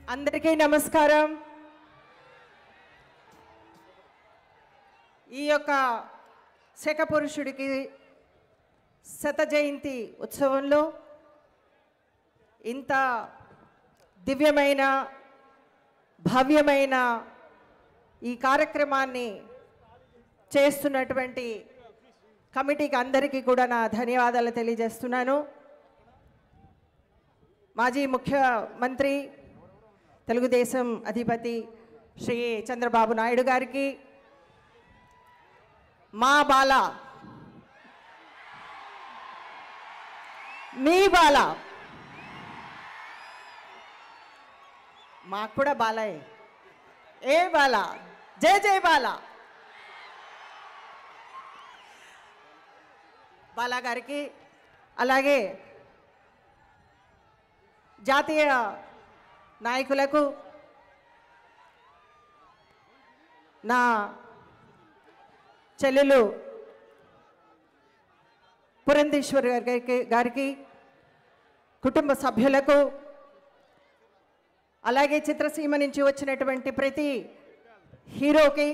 అందరికీ నమస్కారం ఈ యొక్క శక పురుషుడికి శత జయంతి ఉత్సవంలో ఇంత దివ్యమైన భవ్యమైన ఈ కార్యక్రమాన్ని చేస్తున్నటువంటి కమిటీకి అందరికీ కూడా నా ధన్యవాదాలు తెలియజేస్తున్నాను మాజీ ముఖ్యమంత్రి తెలుగుదేశం అధిపతి శ్రీ చంద్రబాబు నాయుడు గారికి మా బాల మీ బాల మాకు కూడా బాలయే ఏ బాల జై జై బాల బాలా గారికి అలాగే జాతీయ నాయకులకు నా చెల్లెలు పురంధేశ్వర్ గారికి గారికి కుటుంబ సభ్యులకు అలాగే చిత్రసీమ నుంచి వచ్చినటువంటి ప్రతి హీరోకి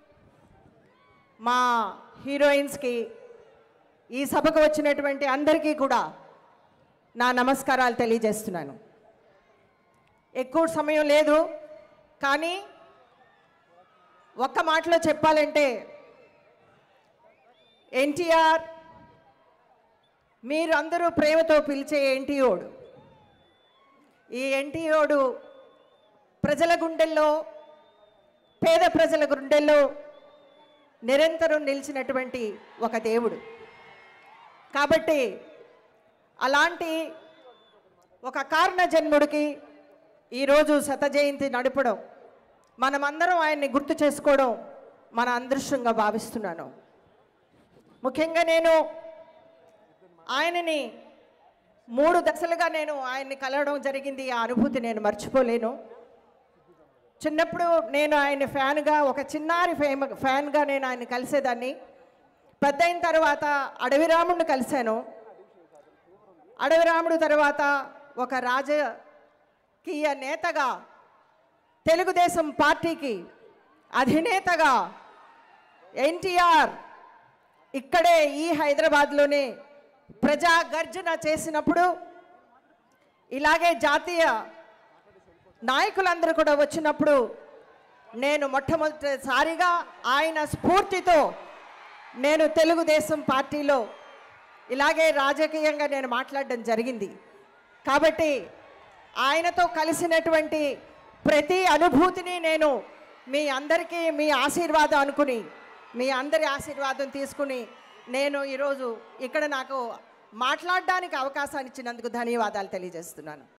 మా హీరోయిన్స్కి ఈ సభకు వచ్చినటువంటి అందరికీ కూడా నా నమస్కారాలు తెలియజేస్తున్నాను ఎక్కువ సమయం లేదు కానీ ఒక్క మాటలో చెప్పాలంటే ఎన్టీఆర్ మీరు అందరూ ప్రేమతో పిలిచే ఎన్టీఓడు ఈ ఎన్టీఓడు ప్రజల గుండెల్లో పేద ప్రజల గుండెల్లో నిరంతరం నిలిచినటువంటి ఒక దేవుడు కాబట్టి అలాంటి ఒక కారణ జన్ముడికి ఈరోజు శత జయంతి నడపడం మనమందరం ఆయన్ని గుర్తు చేసుకోవడం మన అదృష్టంగా భావిస్తున్నాను ముఖ్యంగా నేను ఆయనని మూడు దశలుగా నేను ఆయన్ని కలవడం జరిగింది ఆ అనుభూతి నేను మర్చిపోలేను చిన్నప్పుడు నేను ఆయన ఫ్యాన్గా ఒక చిన్నారి ఫేమ ఫ్యాన్గా నేను ఆయన కలిసేదాన్ని పెద్ద అయిన తర్వాత అడవిరాముడిని కలిశాను అడవిరాముడు తర్వాత ఒక రాజకీయ నేతగా తెలుగుదేశం పార్టీకి అధినేతగా ఎన్టీఆర్ ఇక్కడే ఈ హైదరాబాద్లోనే ప్రజా గర్జన చేసినప్పుడు ఇలాగే జాతీయ నాయకులందరూ కూడా వచ్చినప్పుడు నేను మొట్టమొదటిసారిగా ఆయన స్ఫూర్తితో నేను తెలుగుదేశం పార్టీలో ఇలాగే రాజకీయంగా నేను మాట్లాడడం జరిగింది కాబట్టి ఆయనతో కలిసినటువంటి ప్రతి అనుభూతిని నేను మీ అందరికీ మీ ఆశీర్వాదం అనుకుని మీ అందరి ఆశీర్వాదం తీసుకుని నేను ఈరోజు ఇక్కడ నాకు మాట్లాడడానికి అవకాశాన్ని ఇచ్చినందుకు ధన్యవాదాలు తెలియజేస్తున్నాను